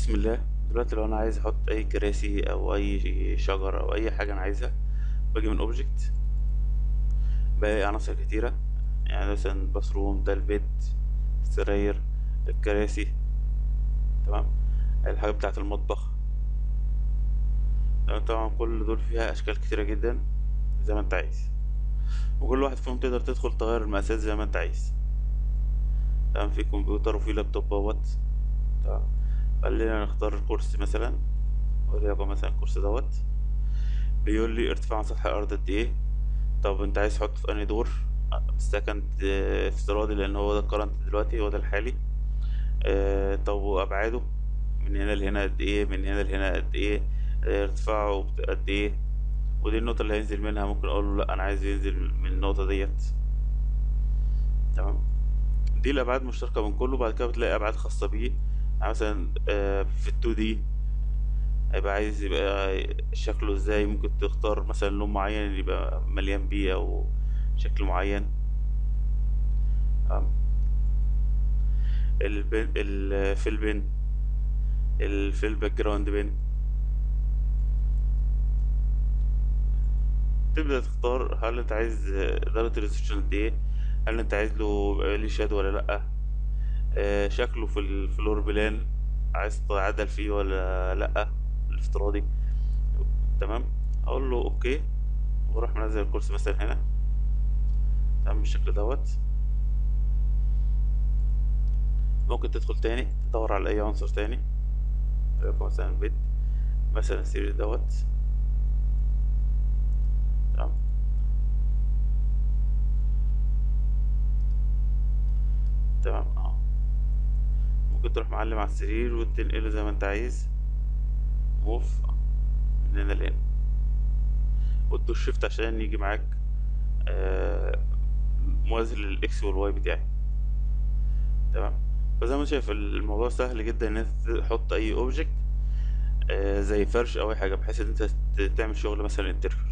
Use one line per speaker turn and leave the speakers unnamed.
بسم الله دلوقتي لو انا عايز احط اي كراسي او اي شجر او اي حاجه انا عايزها باجي من اوبجكت بلاقي عناصر كتيره يعني مثلا بثروم ده البيت السراير الكراسي تمام الحاجه بتاعه المطبخ تمام طبعا كل دول فيها اشكال كتيره جدا زي ما انت عايز وكل واحد فيهم تقدر تدخل تغير المقاسات زي ما انت عايز تمام في كمبيوتر وفي لابتوب اهوت تمام خلينا نختار كرسي مثلا وليكن مثلا الكرسي دوت بيقول لي ارتفاع عن سطح الارض قد ايه طب انت عايز تحطه في انهي دور سكند افتراضي لان هو ده الكرنت دلوقتي هو ده الحالي اه طب وابعاده من هنا لهنا قد ايه من هنا لهنا قد ايه اه ارتفاعه قد ايه ودي النقطة اللي هينزل منها ممكن اقول له لا انا عايز ينزل من النقطة ديت تمام دي الابعاد مشتركة من كله بعد كده بتلاقي ابعاد خاصة بيه يعني مثلا اه في التو دي هيبقى عايز يبقى شكله ازاي ممكن تختار مثلا لون معين يبقى مليان بيه او شكل معين تمام البن الفيل بن الفيل باك جراوند بن تبدأ تختار هل انت عايز درجة الريزولوشن قد ايه هل انت عايز له ليه شاد ولا لأ آه شكله في الفلور بلان عايز تعدل فيه ولا لأ الافتراضي تمام اقول له اوكي واروح منزل الكرسي مثلا هنا تمام بالشكل دوت ممكن تدخل تاني تدور على اي عنصر تاني وليكن مثلا بيت مثلا السرير دوت تمام تمام اه ممكن تروح معلم على السرير وتنقله زي ما انت عايز موف من هنا لهنا وتدوس شيفت عشان يجي معاك آه موازي للاكس والواي بتاعي تمام فزي ما شايف الموضوع سهل جدا ان انت تحط اي اوبجكت آه زي فرش او اي حاجه بحيث ان انت تعمل شغل مثلا انتريور